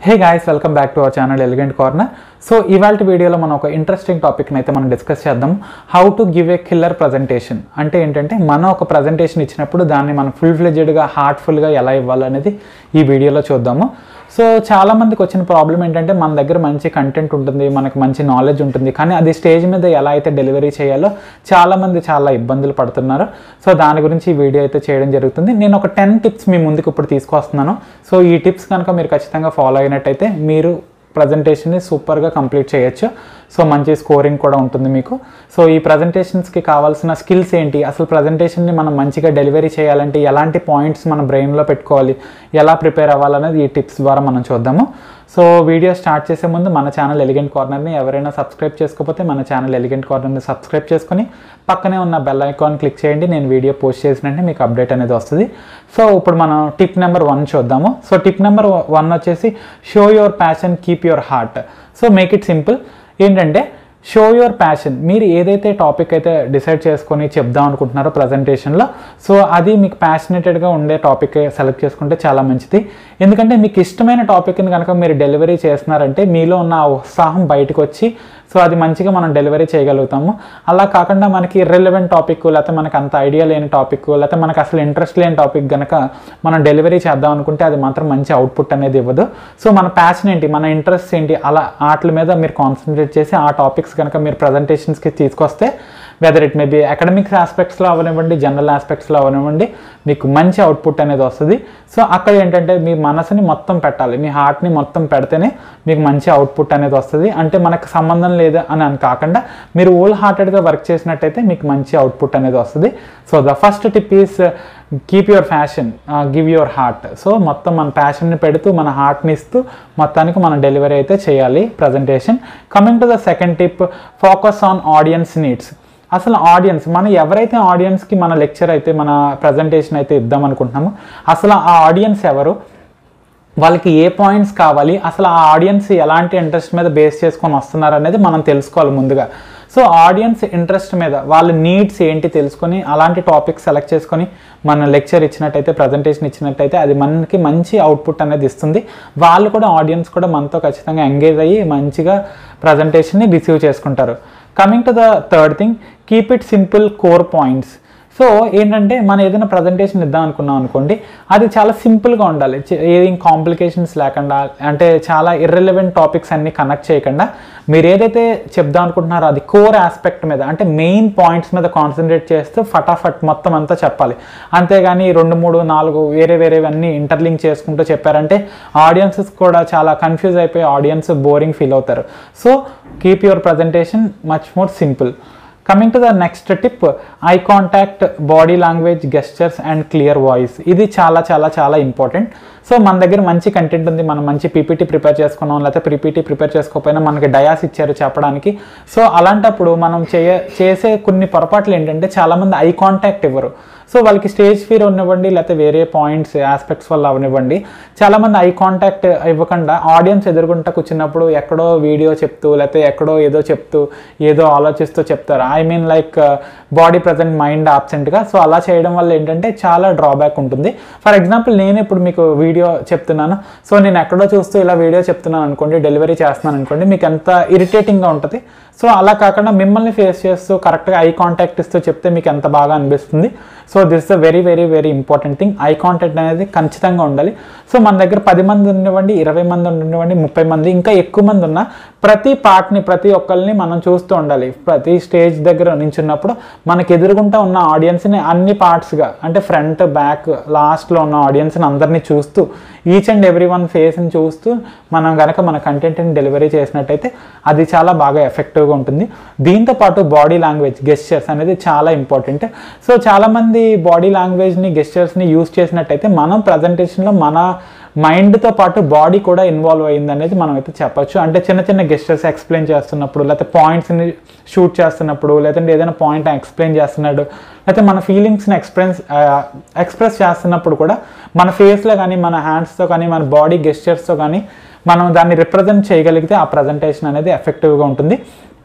hey guys welcome back to our channel elegant corner so ఇవాళ వీడియోలో మనం ఒక ఇంట్రెస్టింగ్ టాపిక్ని అయితే మనం డిస్కస్ చేద్దాం how to give a killer presentation అంటే ఏంటంటే మనం ఒక ప్రజెంటేషన్ ఇచ్చినప్పుడు దాన్ని మనం ఫుల్ ఫ్లెడ్జెడ్గా హార్ట్ఫుల్గా ఎలా ఇవ్వాలనేది ఈ వీడియోలో చూద్దాము సో చాలా మందికి వచ్చిన ప్రాబ్లం ఏంటంటే మన దగ్గర మంచి కంటెంట్ ఉంటుంది మనకి మంచి నాలెడ్జ్ ఉంటుంది కానీ అది స్టేజ్ మీద ఎలా అయితే డెలివరీ చేయాలో చాలా మంది చాలా ఇబ్బందులు పడుతున్నారు సో దాని గురించి ఈ వీడియో అయితే చేయడం జరుగుతుంది నేను ఒక టెన్ టిప్స్ మీ ముందుకు ఇప్పుడు తీసుకొస్తున్నాను సో ఈ టిప్స్ కనుక మీరు ఖచ్చితంగా ఫాలో అయినట్టయితే మీరు ప్రజెంటేషన్ని సూపర్గా కంప్లీట్ చేయొచ్చు సో మంచి స్కోరింగ్ కూడా ఉంటుంది మీకు సో ఈ ప్రజెంటేషన్స్కి కావాల్సిన స్కిల్స్ ఏంటి అసలు ప్రజెంటేషన్ని మనం మంచిగా డెలివరీ చేయాలంటే ఎలాంటి పాయింట్స్ మన బ్రెయిన్లో పెట్టుకోవాలి ఎలా ప్రిపేర్ అవ్వాలనేది ఈ టిప్స్ ద్వారా మనం చూద్దాము సో వీడియో స్టార్ట్ చేసే ముందు మన ఛానల్ ఎలిగెంట్ కార్నర్ని ఎవరైనా సబ్స్క్రైబ్ చేసుకోకపోతే మన ఛానల్ ఎలిగెంట్ కార్నర్ని సబ్స్క్రైబ్ చేసుకొని పక్కనే ఉన్న బెల్ ఐకాన్ క్లిక్ చేయండి నేను వీడియో పోస్ట్ చేసినట్టే మీకు అప్డేట్ అనేది వస్తుంది సో ఇప్పుడు మనం టిప్ నెంబర్ వన్ చూద్దాము సో టిప్ నెంబర్ వన్ వచ్చేసి show your passion keep your heart so make it simple ఏంటంటే షో యువర్ ప్యాషన్ మీరు ఏదైతే టాపిక్ అయితే డిసైడ్ చేసుకొని చెప్దాం అనుకుంటున్నారో ప్రజెంటేషన్లో సో అది మీకు ప్యాషనేటెడ్గా ఉండే టాపిక్ సెలెక్ట్ చేసుకుంటే చాలా మంచిది ఎందుకంటే మీకు ఇష్టమైన టాపిక్ని కనుక మీరు డెలివరీ చేస్తున్నారంటే మీలో ఉన్న ఆ ఉత్సాహం బయటకు వచ్చి సో అది మంచిగా మనం డెలివరీ చేయగలుగుతాము అలా కాకుండా మనకి ఇర్రెలవెంట్ టాపిక్ లేకపోతే మనకు అంత ఐడియా లేని టాపిక్ లేకపోతే మనకు అసలు ఇంట్రెస్ట్ లేని టాపిక్ కనుక మనం డెలివరీ చేద్దాం అనుకుంటే అది మాత్రం మంచి అవుట్పుట్ అనేది ఇవ్వదు సో మన ప్యాషన్ ఏంటి మన ఇంట్రెస్ట్ ఏంటి అలా వాటి మీద మీరు కాన్సన్ట్రేట్ చేసి ఆ టాపిక్స్ కనుక మీరు ప్రజెంటేషన్స్కి తీసుకొస్తే whether it may be academics ఆస్పెక్ట్స్లో అవనివ్వండి జనరల్ ఆస్పెక్ట్స్లో అవనివ్వండి మీకు మంచి అవుట్పుట్ అనేది వస్తుంది సో అక్కడ ఏంటంటే మీ మనసుని మొత్తం పెట్టాలి మీ హార్ట్ని మొత్తం పెడితేనే మీకు మంచి అవుట్పుట్ అనేది వస్తుంది అంటే మనకు సంబంధం లేదు అని అని కాకుండా మీరు ఓల్ హార్టెడ్గా వర్క్ చేసినట్టయితే మీకు మంచి అవుట్పుట్ అనేది వస్తుంది so the first tip is keep your fashion give your heart so మొత్తం మన ప్యాషన్ని పెడుతూ మన హార్ట్ని ఇస్తూ మొత్తానికి మనం డెలివరీ అయితే చేయాలి presentation coming to the second tip focus on audience needs అసలు ఆడియన్స్ మనం ఎవరైతే ఆడియన్స్కి మన లెక్చర్ అయితే మన ప్రజెంటేషన్ అయితే ఇద్దాం అనుకుంటున్నామో అసలు ఆ ఆడియన్స్ ఎవరు వాళ్ళకి ఏ పాయింట్స్ కావాలి అసలు ఆ ఆడియన్స్ ఎలాంటి ఇంట్రెస్ట్ మీద బేస్ చేసుకొని వస్తున్నారు అనేది మనం తెలుసుకోవాలి ముందుగా సో ఆడియన్స్ ఇంట్రెస్ట్ మీద వాళ్ళ నీడ్స్ ఏంటి తెలుసుకొని అలాంటి టాపిక్స్ సెలెక్ట్ చేసుకొని మన లెక్చర్ ఇచ్చినట్టయితే ప్రజెంటేషన్ ఇచ్చినట్టయితే అది మనకి మంచి అవుట్పుట్ అనేది ఇస్తుంది వాళ్ళు కూడా ఆడియన్స్ కూడా మనతో ఖచ్చితంగా ఎంగేజ్ అయ్యి మంచిగా ప్రజెంటేషన్ని రిసీవ్ చేసుకుంటారు coming to the third thing keep it simple core points so ఏంటంటే మనం ఏదైనా ప్రజెంటేషన్ ఇద్దాం అనుకున్నాం అనుకోండి అది చాలా సింపుల్గా ఉండాలి చే- ఏం కాంప్లికేషన్స్ లేకుండా అంటే చాలా ఇర్రెలవెంట్ టాపిక్స్ అన్ని కనెక్ట్ చేయకుండా మీరు ఏదైతే చెప్దాం అనుకుంటున్నారో అది కోర్ ఆస్పెక్ట్ మీద అంటే మెయిన్ పాయింట్స్ మీద కాన్సన్ట్రేట్ చేస్తూ ఫటాఫట్ మొత్తం అంతా చెప్పాలి అంతేగాని రెండు మూడు నాలుగు వేరే వేరేవన్నీ ఇంటర్లింక్ చేసుకుంటూ చెప్పారంటే ఆడియన్సెస్ కూడా చాలా కన్ఫ్యూజ్ అయిపోయి ఆడియన్స్ బోరింగ్ ఫీల్ అవుతారు so keep your presentation much more simple coming to the next tip eye contact body language gestures and clear voice ఇది చాలా చాలా చాలా ఇంపార్టెంట్ సో మన దగ్గర మంచి కంటెంట్ ఉంది మనం మంచి పీపీటీ ప్రిపేర్ చేసుకున్నాం లేకపోతే పీపీటీ ప్రిపేర్ చేసుకోకపోయినా మనకి డయాస్ ఇచ్చారు చెప్పడానికి సో అలాంటప్పుడు మనం చేయ చేసే కొన్ని పొరపాట్లు ఏంటంటే చాలామంది ఐ కాంటాక్ట్ ఇవ్వరు సో వాళ్ళకి స్టేజ్ ఫీర్ ఉన్నవ్వండి లేకపోతే వేరే పాయింట్స్ ఆస్పెక్ట్స్ వల్ల అవనివ్వండి చాలామంది ఐ కాంటాక్ట్ ఇవ్వకుండా ఆడియన్స్ ఎదుర్కొంటా కూర్చున్నప్పుడు ఎక్కడో వీడియో చెప్తూ లేకపోతే ఎక్కడో ఏదో చెప్తూ ఏదో ఆలోచిస్తూ చెప్తారు I mean like body present mind ఆబ్సెంట్గా సో అలా చేయడం వల్ల ఏంటంటే చాలా డ్రాబ్యాక్ ఉంటుంది ఫర్ ఎగ్జాంపుల్ నేను ఇప్పుడు మీకు వీడియో చెప్తున్నాను సో నేను ఎక్కడో చూస్తూ ఇలా వీడియో చెప్తున్నాను అనుకోండి డెలివరీ చేస్తున్నాను అనుకోండి మీకు ఎంత ఇరిటేటింగ్గా ఉంటుంది సో అలా కాకుండా మిమ్మల్ని ఫేస్ చేస్తూ కరెక్ట్గా ఐ కాంటాక్ట్ ఇస్తూ చెప్తే మీకు ఎంత బాగా అనిపిస్తుంది so this the very very very important thing eye contact అనేది ఖచ్చితంగా ఉండాలి సో మన దగ్గర పది మంది ఉండనివ్వండి ఇరవై మంది ఉండనివ్వండి ముప్పై మంది ఇంకా ఎక్కువ మంది ఉన్నా ప్రతి పార్ట్ని ప్రతి ఒక్కరిని మనం చూస్తూ ఉండాలి ప్రతి స్టేజ్ దగ్గర నించున్నప్పుడు మనకి ఎదురుగుంటా ఉన్న ఆడియన్స్ని అన్ని పార్ట్స్గా అంటే ఫ్రంట్ బ్యాక్ లాస్ట్లో ఉన్న ఆడియన్స్ని అందరినీ చూస్తూ ఈచ్ అండ్ ఎవ్రీ వన్ ఫేస్ని చూస్తూ మనం కనుక మన కంటెంట్ని డెలివరీ చేసినట్టయితే అది చాలా బాగా ఎఫెక్టివ్గా ఉంటుంది దీంతో పాటు బాడీ లాంగ్వేజ్ గెస్చర్స్ అనేది చాలా ఇంపార్టెంట్ సో చాలామంది బాడీ లాంగ్వేజ్ని గెస్చర్స్ని యూస్ చేసినట్టయితే మనం ప్రజెంటేషన్లో మన మైండ్తో పాటు బాడీ కూడా ఇన్వాల్వ్ అయ్యింది అనేది మనం అయితే చెప్పొచ్చు అంటే చిన్న చిన్న గెస్టర్స్ ఎక్స్ప్లెయిన్ చేస్తున్నప్పుడు లేకపోతే పాయింట్స్ని షూట్ చేస్తున్నప్పుడు లేదంటే ఏదైనా పాయింట్ ఎక్స్ప్లెయిన్ చేస్తున్నాడు లేకపోతే మన ఫీలింగ్స్ని ఎక్స్ప్రెస్ ఎక్స్ప్రెస్ చేస్తున్నప్పుడు కూడా మన ఫేస్లో కానీ మన హ్యాండ్స్తో కానీ మన బాడీ గెస్చర్స్తో కానీ మనం దాన్ని రిప్రజెంట్ చేయగలిగితే ఆ ప్రజెంటేషన్ అనేది ఎఫెక్టివ్గా ఉంటుంది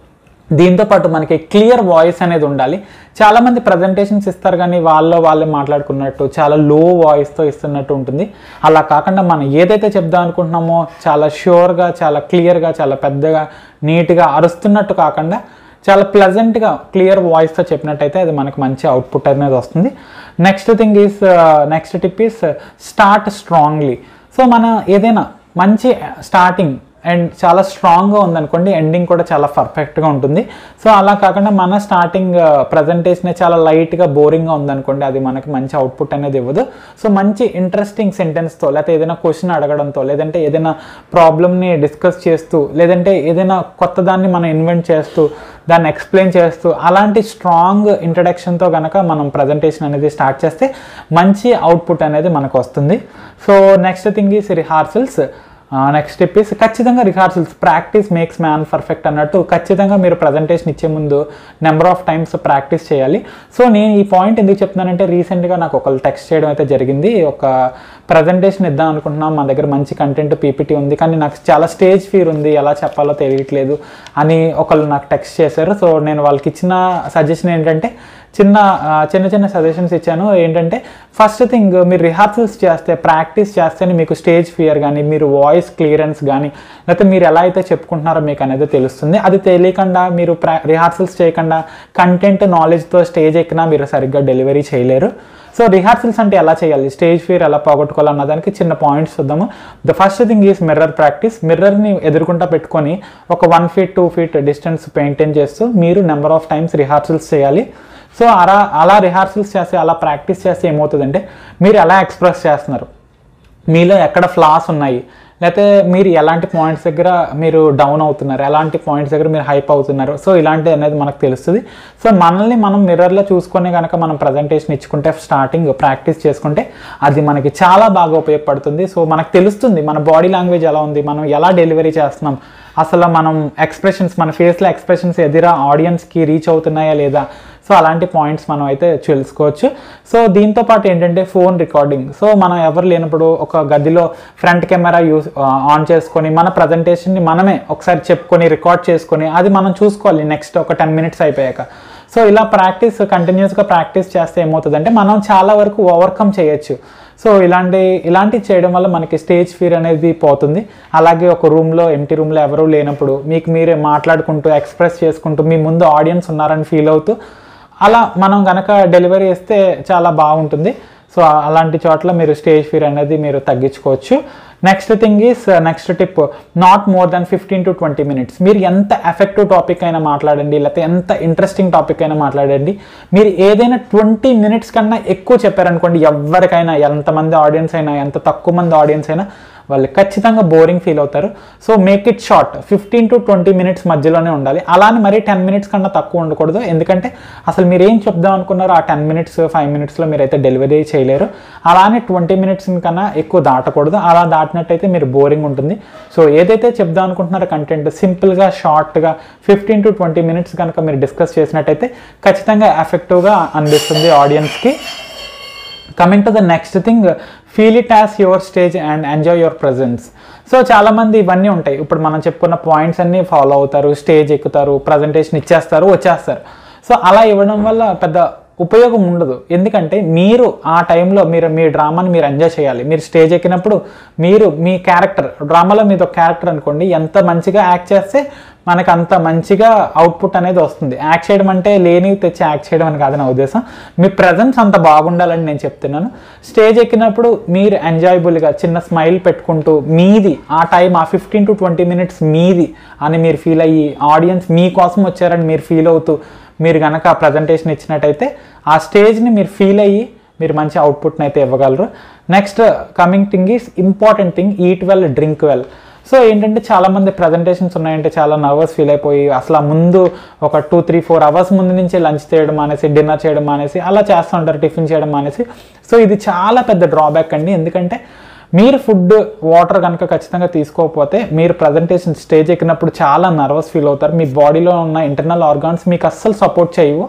దీంతో పాటు మనకి క్లియర్ వాయిస్ అనేది ఉండాలి చాలామంది ప్రజెంటేషన్స్ ఇస్తారు కానీ వాళ్ళలో వాళ్ళే మాట్లాడుకున్నట్టు చాలా లో వాయిస్తో ఇస్తున్నట్టు ఉంటుంది అలా కాకుండా మనం ఏదైతే చెప్దాం అనుకుంటున్నామో చాలా ష్యూర్గా చాలా క్లియర్గా చాలా పెద్దగా నీట్గా అరుస్తున్నట్టు కాకుండా చాలా ప్లెజెంట్గా క్లియర్ వాయిస్తో చెప్పినట్టయితే అది మనకు మంచి అవుట్పుట్ అనేది వస్తుంది next thing is next tip is start strongly so మన ఏదైనా మంచి స్టార్టింగ్ అండ్ చాలా స్ట్రాంగ్గా ఉందనుకోండి ఎండింగ్ కూడా చాలా పర్ఫెక్ట్గా ఉంటుంది సో అలా కాకుండా మన స్టార్టింగ్ ప్రజెంటేషన్ చాలా లైట్గా బోరింగ్గా ఉందనుకోండి అది మనకి మంచి అవుట్పుట్ అనేది ఇవ్వదు సో మంచి ఇంట్రెస్టింగ్ సెంటెన్స్తో లేకపోతే ఏదైనా క్వశ్చన్ అడగడంతో లేదంటే ఏదైనా ప్రాబ్లమ్ని డిస్కస్ చేస్తూ లేదంటే ఏదైనా కొత్త దాన్ని మనం ఇన్వెంట్ చేస్తూ దాన్ని ఎక్స్ప్లెయిన్ చేస్తూ అలాంటి స్ట్రాంగ్ ఇంట్రడక్షన్తో కనుక మనం ప్రజెంటేషన్ అనేది స్టార్ట్ చేస్తే మంచి అవుట్పుట్ అనేది మనకు వస్తుంది so next thing is rehearsals next చెప్పేసి ఖచ్చితంగా rehearsals practice makes man perfect అన్నట్టు ఖచ్చితంగా మీరు ప్రజెంటేషన్ ఇచ్చే ముందు నెంబర్ ఆఫ్ టైమ్స్ ప్రాక్టీస్ చేయాలి సో నేను ఈ పాయింట్ ఎందుకు చెప్తున్నానంటే రీసెంట్గా నాకు ఒకళ్ళు టెక్స్ట్ చేయడం అయితే జరిగింది ఒక ప్రజెంటేషన్ ఇద్దాం అనుకుంటున్నాం మా దగ్గర మంచి కంటెంట్ పీపీటీ ఉంది కానీ నాకు చాలా స్టేజ్ ఫీర్ ఉంది ఎలా చెప్పాలో తెలియట్లేదు అని ఒకళ్ళు నాకు టెక్స్ట్ చేశారు సో నేను వాళ్ళకి ఇచ్చిన సజెషన్ ఏంటంటే చిన్న ఆ, చిన్న చిన్న సజెషన్స్ ఇచ్చాను ఏంటంటే ఫస్ట్ థింగ్ మీరు రిహార్సల్స్ చేస్తే ప్రాక్టీస్ చేస్తేనే మీకు స్టేజ్ ఫియర్ కానీ మీరు వాయిస్ క్లియరెన్స్ కానీ లేకపోతే మీరు ఎలా అయితే చెప్పుకుంటున్నారో మీకు అనేది తెలుస్తుంది అది తెలియకుండా మీరు ప్రా రిహార్సల్స్ చేయకుండా కంటెంట్ నాలెడ్జ్తో స్టేజ్ ఎక్కినా మీరు సరిగ్గా డెలివరీ చేయలేరు సో రిహార్సల్స్ అంటే ఎలా చేయాలి స్టేజ్ ఫియర్ ఎలా పోగొట్టుకోవాలన్న దానికి చిన్న పాయింట్స్ చూద్దాము the first thing is mirror practice మిర్రర్ని ఎదుర్కొంటా పెట్టుకొని ఒక one feet two feet distance maintain చేస్తూ మీరు నెంబర్ ఆఫ్ టైమ్స్ రిహార్సల్స్ చేయాలి సో అలా అలా రిహార్సల్స్ చేస్తే అలా ప్రాక్టీస్ చేస్తే ఏమవుతుందంటే మీరు ఎలా ఎక్స్ప్రెస్ చేస్తున్నారు మీలో ఎక్కడ ఫ్లాస్ ఉన్నాయి లేకపోతే మీరు ఎలాంటి పాయింట్స్ దగ్గర మీరు డౌన్ అవుతున్నారు ఎలాంటి పాయింట్స్ దగ్గర మీరు హైప్ అవుతున్నారు సో ఇలాంటి అనేది మనకు తెలుస్తుంది సో మనల్ని మనం మిర్రర్లో చూసుకొని కనుక మనం ప్రజెంటేషన్ ఇచ్చుకుంటే స్టార్టింగ్ ప్రాక్టీస్ చేసుకుంటే అది మనకి చాలా బాగా ఉపయోగపడుతుంది సో మనకు తెలుస్తుంది మన బాడీ లాంగ్వేజ్ ఎలా ఉంది మనం ఎలా డెలివరీ చేస్తున్నాం అసలు మనం ఎక్స్ప్రెషన్స్ మన ఫేస్లో ఎక్స్ప్రెషన్స్ ఎదురా ఆడియన్స్కి రీచ్ అవుతున్నాయా లేదా సో అలాంటి పాయింట్స్ మనం అయితే తెలుసుకోవచ్చు సో దీంతో పాటు ఏంటంటే ఫోన్ రికార్డింగ్ సో మనం ఎవరు లేనప్పుడు ఒక గదిలో ఫ్రంట్ కెమెరా యూస్ ఆన్ చేసుకొని మన ప్రజెంటేషన్ని మనమే ఒకసారి చెప్పుకొని రికార్డ్ చేసుకొని అది మనం చూసుకోవాలి నెక్స్ట్ ఒక టెన్ మినిట్స్ అయిపోయాక సో ఇలా ప్రాక్టీస్ కంటిన్యూస్గా ప్రాక్టీస్ చేస్తే ఏమవుతుందంటే మనం చాలా వరకు ఓవర్కమ్ చేయొచ్చు సో ఇలాంటి ఇలాంటివి చేయడం వల్ల మనకి స్టేజ్ ఫీర్ అనేది పోతుంది అలాగే ఒక రూమ్లో ఎంటీ రూమ్లో ఎవరూ లేనప్పుడు మీకు మీరే మాట్లాడుకుంటూ ఎక్స్ప్రెస్ చేసుకుంటూ మీ ముందు ఆడియన్స్ ఉన్నారని ఫీల్ అవుతూ అలా మనం గనక డెలివరీ చేస్తే చాలా బాగుంటుంది సో అలాంటి చోట్ల మీరు స్టేజ్ ఫీర్ అనేది మీరు తగ్గించుకోవచ్చు next thing is next tip not more than fifteen to twenty minutes మీరు ఎంత ఎఫెక్టివ్ టాపిక్ అయినా మాట్లాడండి లేకపోతే ఎంత ఇంట్రెస్టింగ్ టాపిక్ అయినా మాట్లాడండి మీరు ఏదైనా ట్వంటీ మినిట్స్ కన్నా ఎక్కువ చెప్పారనుకోండి ఎవరికైనా ఎంతమంది ఆడియన్స్ అయినా ఎంత తక్కువ మంది ఆడియన్స్ అయినా వాళ్ళు ఖచ్చితంగా బోరింగ్ ఫీల్ అవుతారు so make it short fifteen to twenty minutes మధ్యలోనే ఉండాలి అలానే మరీ టెన్ మినిట్స్ కన్నా తక్కువ ఉండకూడదు ఎందుకంటే అసలు మీరు ఏం చెప్దాం అనుకున్నారో ఆ టెన్ మినిట్స్ ఫైవ్ మినిట్స్లో మీరైతే డెలివరీ చేయలేరు అలానే ట్వంటీ మినిట్స్ కన్నా ఎక్కువ దాటకూడదు అలా దాటినట్టయితే మీరు బోరింగ్ ఉంటుంది సో ఏదైతే చెప్దాం అనుకుంటున్నారో కంటెంట్ సింపుల్గా షార్ట్గా ఫిఫ్టీన్ టు ట్వంటీ మినిట్స్ కనుక మీరు డిస్కస్ చేసినట్టయితే ఖచ్చితంగా ఎఫెక్టివ్గా అనిపిస్తుంది ఆడియన్స్కి coming to the next thing feel it as your stage and enjoy your presence so చాలామంది ఇవన్నీ ఉంటాయి ఇప్పుడు మనం చెప్పుకున్న పాయింట్స్ అన్నీ ఫాలో అవుతారు స్టేజ్ ఎక్కుతారు ప్రజెంటేషన్ ఇచ్చేస్తారు వచ్చేస్తారు సో అలా ఇవ్వడం వల్ల పెద్ద ఉపయోగం ఉండదు ఎందుకంటే మీరు ఆ టైంలో మీరు మీ డ్రామాని మీరు ఎంజాయ్ చేయాలి మీరు స్టేజ్ ఎక్కినప్పుడు మీరు మీ క్యారెక్టర్ డ్రామాలో మీది ఒక క్యారెక్టర్ అనుకోండి ఎంత మంచిగా యాక్ట్ చేస్తే మనకు అంత మంచిగా అవుట్పుట్ అనేది వస్తుంది యాక్ట్ చేయడం అంటే లేనివి తెచ్చి యాక్ట్ చేయడం అని కాదు నా ఉద్దేశం మీ ప్రజెన్స్ అంత బాగుండాలని నేను చెప్తున్నాను స్టేజ్ ఎక్కినప్పుడు మీరు ఎంజాయబుల్గా చిన్న స్మైల్ పెట్టుకుంటూ మీది ఆ టైం ఆ ఫిఫ్టీన్ టు ట్వంటీ మినిట్స్ మీది అని మీరు ఫీల్ అయ్యి ఆడియన్స్ మీకోసం వచ్చారని మీరు ఫీల్ అవుతూ మీరు కనుక ప్రజెంటేషన్ ఇచ్చినట్టయితే ఆ స్టేజ్ని మీరు ఫీల్ అయ్యి మీరు మంచి అవుట్పుట్ని అయితే ఇవ్వగలరు next coming thing is important thing eat well drink well so ఏంటంటే చాలామంది ప్రజెంటేషన్స్ ఉన్నాయంటే చాలా నర్వస్ ఫీల్ అయిపోయి అసలు ఆ ముందు ఒక టూ త్రీ ఫోర్ అవర్స్ ముందు నుంచి లంచ్ చేయడం మానేసి డిన్నర్ చేయడం మానేసి అలా చేస్తూ ఉంటారు టిఫిన్ చేయడం మానేసి సో ఇది చాలా పెద్ద డ్రాబ్యాక్ అండి ఎందుకంటే మీరు ఫుడ్ వాటర్ కనుక ఖచ్చితంగా తీసుకోకపోతే మీరు ప్రజెంటేషన్ స్టేజ్ ఎక్కినప్పుడు చాలా నర్వస్ ఫీల్ అవుతారు మీ బాడీలో ఉన్న ఇంటర్నల్ ఆర్గాన్స్ మీకు అస్సలు సపోర్ట్ చేయవు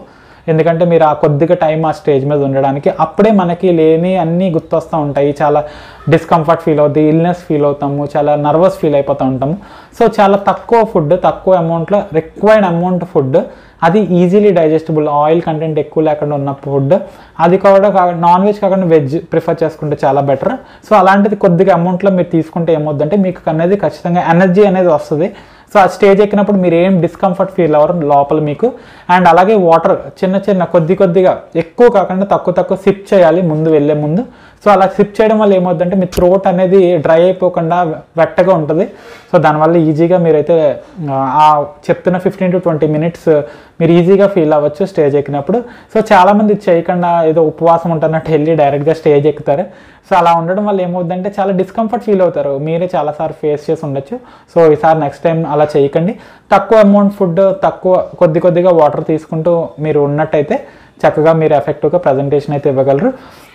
ఎందుకంటే మీరు ఆ కొద్దిగా టైం ఆ స్టేజ్ మీద ఉండడానికి అప్పుడే మనకి లేని అన్నీ గుర్తొస్తూ ఉంటాయి చాలా డిస్కంఫర్ట్ ఫీల్ అవుతుంది ఇల్నెస్ ఫీల్ అవుతాము చాలా నర్వస్ ఫీల్ అయిపోతూ ఉంటాము సో చాలా తక్కువ ఫుడ్ తక్కువ అమౌంట్లో రిక్వైర్డ్ అమౌంట్ ఫుడ్ అది ఈజీలీ డైజెస్టబుల్ ఆయిల్ కంటెంట్ ఎక్కువ లేకుండా ఉన్న ఫుడ్ అది కూడా నాన్ వెజ్ కాకుండా వెజ్ ప్రిఫర్ చేసుకుంటే చాలా బెటర్ సో అలాంటిది కొద్దిగా అమౌంట్లో మీరు తీసుకుంటే ఏమవుద్దంటే మీకు అనేది ఖచ్చితంగా ఎనర్జీ అనేది వస్తుంది సో ఆ స్టేజ్ ఎక్కినప్పుడు మీరు ఏం డిస్కంఫర్ట్ ఫీల్ అవ్వరు లోపల మీకు అండ్ అలాగే వాటర్ చిన్న చిన్న కొద్ది కొద్దిగా ఎక్కువ కాకుండా తక్కువ తక్కువ సిప్ చేయాలి ముందు వెళ్ళే ముందు సో అలా సిప్ చేయడం వల్ల ఏమవుతుందంటే మీ థ్రోట్ అనేది డ్రై అయిపోకుండా వెట్టగా ఉంటుంది సో దానివల్ల ఈజీగా మీరైతే ఆ, ఆ చెప్తున్న ఫిఫ్టీన్ టు ట్వంటీ మినిట్స్ మీరు ఈజీగా ఫీల్ అవ్వచ్చు స్టేజ్ ఎక్కినప్పుడు సో చాలామంది ఇది చేయకుండా ఏదో ఉపవాసం ఉంటున్నట్టు వెళ్ళి డైరెక్ట్గా స్టేజ్ ఎక్కుతారు సో అలా ఉండడం వల్ల ఏమవుతుందంటే చాలా డిస్కంఫర్ట్ ఫీల్ అవుతారు మీరే చాలాసార్లు ఫేస్ చేసి ఉండొచ్చు సో ఈసారి నెక్స్ట్ టైం అలా చేయకండి తక్కువ అమౌంట్ ఫుడ్ తక్కువ కొద్ది కొద్దిగా వాటర్ తీసుకుంటూ మీరు ఉన్నట్టయితే చక్కగా మీరు ఎఫెక్టివ్గా ప్రజెంటేషన్ అయితే ఇవ్వగలరు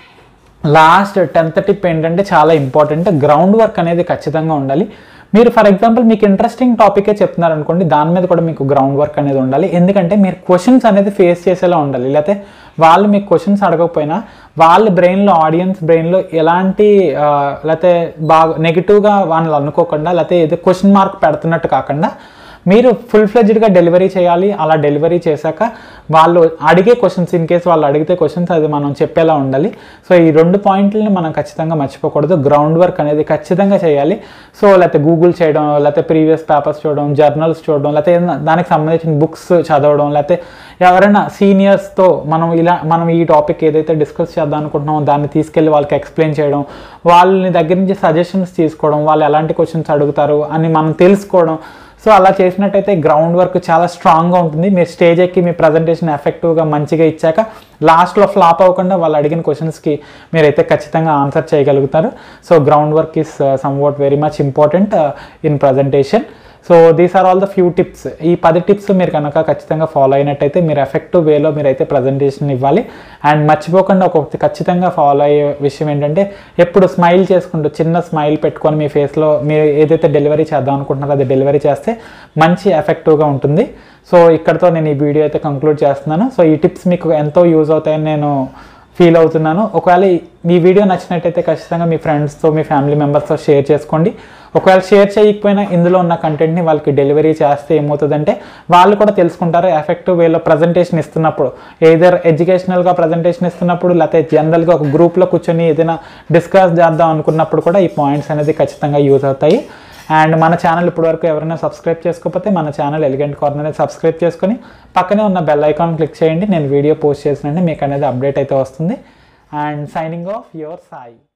లాస్ట్ టెన్త్ టిప్ ఏంటంటే చాలా ఇంపార్టెంట్ గ్రౌండ్ వర్క్ అనేది ఖచ్చితంగా ఉండాలి మీరు ఫర్ ఎగ్జాంపుల్ మీకు ఇంట్రెస్టింగ్ టాపికే చెప్తున్నారు అనుకోండి దాని మీద కూడా మీకు గ్రౌండ్ వర్క్ అనేది ఉండాలి ఎందుకంటే మీరు క్వశ్చన్స్ అనేది ఫేస్ చేసేలా ఉండాలి లేకపోతే వాళ్ళు మీకు క్వశ్చన్స్ అడగకపోయినా వాళ్ళ బ్రెయిన్లో ఆడియన్స్ బ్రెయిన్లో ఎలాంటి ఆ, లేకపోతే బాగా నెగిటివ్గా వాళ్ళు అనుకోకుండా లేకపోతే ఏదో క్వశ్చన్ మార్క్ పెడుతున్నట్టు కాకుండా మీరు ఫుల్ ఫ్లెడ్జ్డ్గా డెలివరీ చేయాలి అలా డెలివరీ చేశాక వాళ్ళు అడిగే క్వశ్చన్స్ ఇన్ కేస్ వాళ్ళు అడిగితే క్వశ్చన్స్ అది మనం చెప్పేలా ఉండాలి సో ఈ రెండు పాయింట్లని మనం ఖచ్చితంగా మర్చిపోకూడదు గ్రౌండ్ వర్క్ అనేది ఖచ్చితంగా చేయాలి సో లేకపోతే గూగుల్ చేయడం లేకపోతే ప్రీవియస్ పేపర్స్ చూడడం జర్నల్స్ చూడడం లేకపోతే ఏదైనా దానికి సంబంధించిన బుక్స్ చదవడం లేకపోతే ఎవరైనా సీనియర్స్తో మనం ఇలా మనం ఈ టాపిక్ ఏదైతే డిస్కస్ చేద్దాం అనుకుంటున్నామో దాన్ని తీసుకెళ్ళి వాళ్ళకి ఎక్స్ప్లెయిన్ చేయడం వాళ్ళని దగ్గర నుంచి సజెషన్స్ తీసుకోవడం వాళ్ళు ఎలాంటి క్వశ్చన్స్ అడుగుతారు అని మనం తెలుసుకోవడం సో అలా చేసినట్టయితే గ్రౌండ్ వర్క్ చాలా స్ట్రాంగ్గా ఉంటుంది మీరు స్టేజ్ ఎక్కి మీ ప్రజెంటేషన్ ఎఫెక్టివ్గా మంచిగా ఇచ్చాక లాస్ట్లో ఫ్లాప్ అవ్వకుండా వాళ్ళు అడిగిన క్వశ్చన్స్కి మీరైతే ఖచ్చితంగా ఆన్సర్ చేయగలుగుతారు so ground work is somewhat very much important in presentation so these are all the few tips ఈ పది టిప్స్ మీరు కనుక ఖచ్చితంగా ఫాలో అయినట్టయితే మీరు ఎఫెక్టివ్ వేలో మీరైతే ప్రజెంటేషన్ ఇవ్వాలి అండ్ మర్చిపోకుండా ఒక ఖచ్చితంగా ఫాలో అయ్యే విషయం ఏంటంటే ఎప్పుడు స్మైల్ చేసుకుంటూ చిన్న స్మైల్ పెట్టుకొని మీ ఫేస్లో మీరు ఏదైతే డెలివరీ చేద్దాం అనుకుంటున్నారో అది డెలివరీ చేస్తే మంచి ఎఫెక్టివ్గా ఉంటుంది సో ఇక్కడతో నేను ఈ వీడియో అయితే కంక్లూడ్ చేస్తున్నాను సో ఈ టిప్స్ మీకు ఎంతో యూజ్ అవుతాయని నేను ఫీల్ అవుతున్నాను ఒకవేళ ఈ- మీ వీడియో నచ్చినట్టయితే ఖచ్చితంగా మీ ఫ్రెండ్స్తో మీ ఫ్యామిలీ మెంబర్స్తో షేర్ చేసుకోండి ఒకవేళ షేర్ చేయకపోయినా ఇందులో ఉన్న కంటెంట్ని వాళ్ళకి డెలివరీ చేస్తే ఏమవుతుందంటే వాళ్ళు కూడా తెలుసుకుంటారు ఎఫెక్టివ్ వేలో ప్రజెంటేషన్ ఇస్తున్నప్పుడు ఏదర్ ఎడ్యుకేషనల్గా ప్రజెంటేషన్ ఇస్తున్నప్పుడు లేకపోతే జనరల్గా ఒక గ్రూప్లో కూర్చొని ఏదైనా డిస్కస్ చేద్దాం అనుకున్నప్పుడు కూడా ఈ పాయింట్స్ అనేది ఖచ్చితంగా యూజ్ అవుతాయి అండ్ మన ఛానల్ ఇప్పటివరకు ఎవరైనా సబ్స్క్రైబ్ చేసుకోకపోతే మన ఛానల్ ఎలిగెంట్ కార్నర్ అనేది సబ్స్క్రైబ్ చేసుకొని పక్కనే ఉన్న బెల్ ఐకాన్ క్లిక్ చేయండి నేను వీడియో పోస్ట్ చేసినండి మీకు అనేది అప్డేట్ అయితే వస్తుంది and signing off your Sai